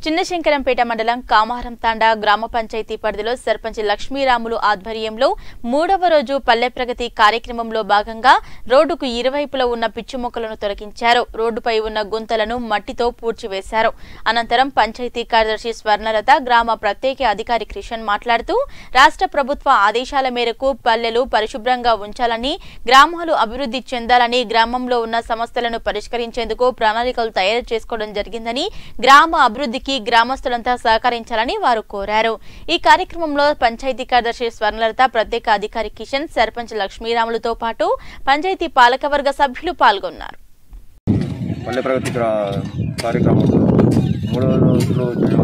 చిన్నశంకరంపేట మండలం కామారం తాండా గ్రామ పంచాయతీ పరిధిలో సర్పంచ్ లక్ష్మీరాములు ఆధ్వర్యంలో మూడవ రోజు పల్లె ప్రగతి కార్యక్రమంలో భాగంగా రోడ్డుకు ఇరువైపులా ఉన్న పిచ్చి మొక్కలను తొలగించారు రోడ్డుపై ఉన్న గుంతలను మట్టితో పూడ్చివేశారు అనంతరం పంచాయతీ కార్యదర్శి స్వర్ణలత గ్రామ ప్రత్యేక అధికారి కిషన్ మాట్లాడుతూ రాష్ట్ర ప్రభుత్వ ఆదేశాల మేరకు పల్లెలు పరిశుభ్రంగా ఉంచాలని గ్రామాలు అభివృద్ధి చెందాలని గ్రామంలో ఉన్న సమస్యలను పరిష్కరించేందుకు ప్రణాళికలు తయారు చేసుకోవడం జరిగిందని గ్రామ అభివృద్ధికి గ్రామస్తులంతా సహకరించాలని వారు కోరారు ఈ కార్యక్రమంలో పంచాయతీ కార్యదర్శి స్వర్ణలత ప్రత్యేక అధికారి కిషన్ సర్పంచ్ లక్ష్మీరాములతో పాటు పంచాయతీ పాలకవర్గ సభ్యులు పాల్గొన్నారు పల్లె ప్రగతి గ్రా- కార్యక్రమంలో మూడవ రోజులో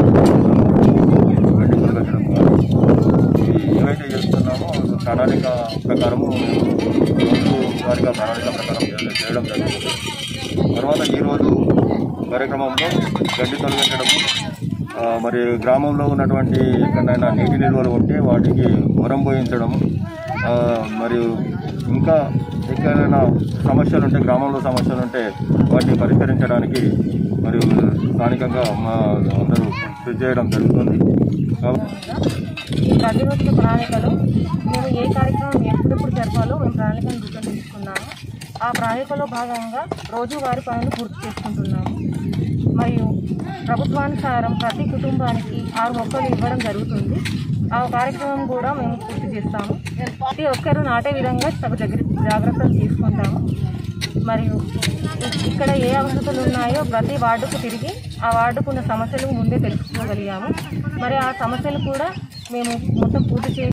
గడ్డి తొలగించడం కానీ ఇది ఏవైతే చేస్తున్నామో ప్రణాళిక ప్రకారము రోజు వారిగా ప్రణాళిక ప్రకారం చేయ- చేయడం జరుగుతుంది తర్వాత ఈరోజు కార్యక్రమంలో గడ్డి తొలగించడము ఆ, మరి గ్రామంలో ఉన్నటువంటి ఎక్కడైనా నీటి నిల్వలు ఉంటే వాటికి ఉరం పోయించడము ఆ, మరియు ఇంకా ఎక్కడైనా సమస్యలు ఉంటే గ్రామంలో సమస్యలు ఉంటే వాటిని పరిష్కరించడానికి మరియు స్థానికంగా మా అందరూ కృషి చేయడం జరుగుతుంది కాబట్టి ఈ పది రోజుల ప్రణాళికలో మేము ఏ కార్యక్రమం ఎప్పుడెప్పుడు జరపాలో మేము ప్రణాళికను రూపొందించుకున్నాము ఆ ప్రణాళికలో భాగంగా రోజువారీ పనులు పూర్తి చేసుకుంటున్నాము మరియు ప్రభుత్వానుసారం ప్రతి కుటుంబానికి ఆరు మొక్కలు ఇవ్వడం జరుగుతుంది ఆ కార్యక్రమం కూడా మేము పూర్తి చేస్తాము ప్రతి ఒక్కరూ నాటే విధంగా తగు జాగ్ర- జాగ్రత్తలు తీసుకుంటాము మరియు ఇక్కడ ఏ అవసరతలు ఉన్నాయో ప్రతి వార్డుకు తిరిగి ఆ వార్డుకు ఉన్న సమస్యలు ముందే తెలుసుకోగలిగాము మరి ఆ సమస్యలు కూడా మేము మొత్తం పూర్తి చేసి